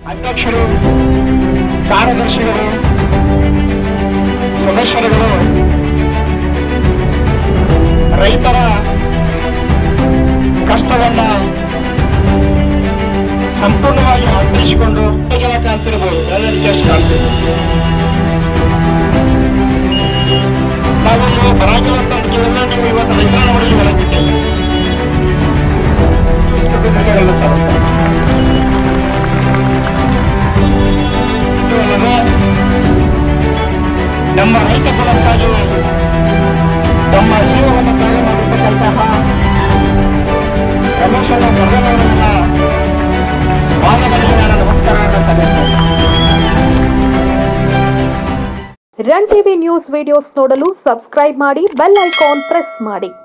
ಅಧ್ಯಕ್ಷರು ಕಾರ್ಯದರ್ಶಿಗಳು ಸದಸ್ಯರುಗಳು ರೈತರ ಕಷ್ಟವನ್ನ ಸಂಪೂರ್ಣವಾಗಿ ಅರ್ಥೈಸಿಕೊಂಡು ಜನ ಕಾಣ್ತಿರ್ಬೋದು ಎಲ್ಲ ರೀತಿಯಾಗಿ ಕಾಣ್ತಿರ್ಬೋದು ನಾವೊಂದು ಬರಾಗಿರುವಂತ ಕೇಳಿದ್ರೆ ನೀವು ಇವತ್ತು ರೈತರ ನೋಡಿ ಹೊರಗಿದ್ದೇವೆ ನಮ್ಮ ರೈತ ಕುಲಕ್ಕಾಗಿ ತಮ್ಮ ಜೀವವನ್ನು ತ್ಯಾಗ ಮಾಡಿರ್ತಕ್ಕಂತಹ ರಮೇಶನ ವರ್ಗದವರನ್ನ ಪಾದಗಳಿಗೆ ನಾನು ನಮಸ್ಕಾರ ಅಂತ ರನ್ ಟಿವಿ ನ್ಯೂಸ್ ವಿಡಿಯೋಸ್ ನೋಡಲು ಸಬ್ಸ್ಕ್ರೈಬ್ ಮಾಡಿ ಬೆಲ್ ಐಕಾನ್ ಪ್ರೆಸ್ ಮಾಡಿ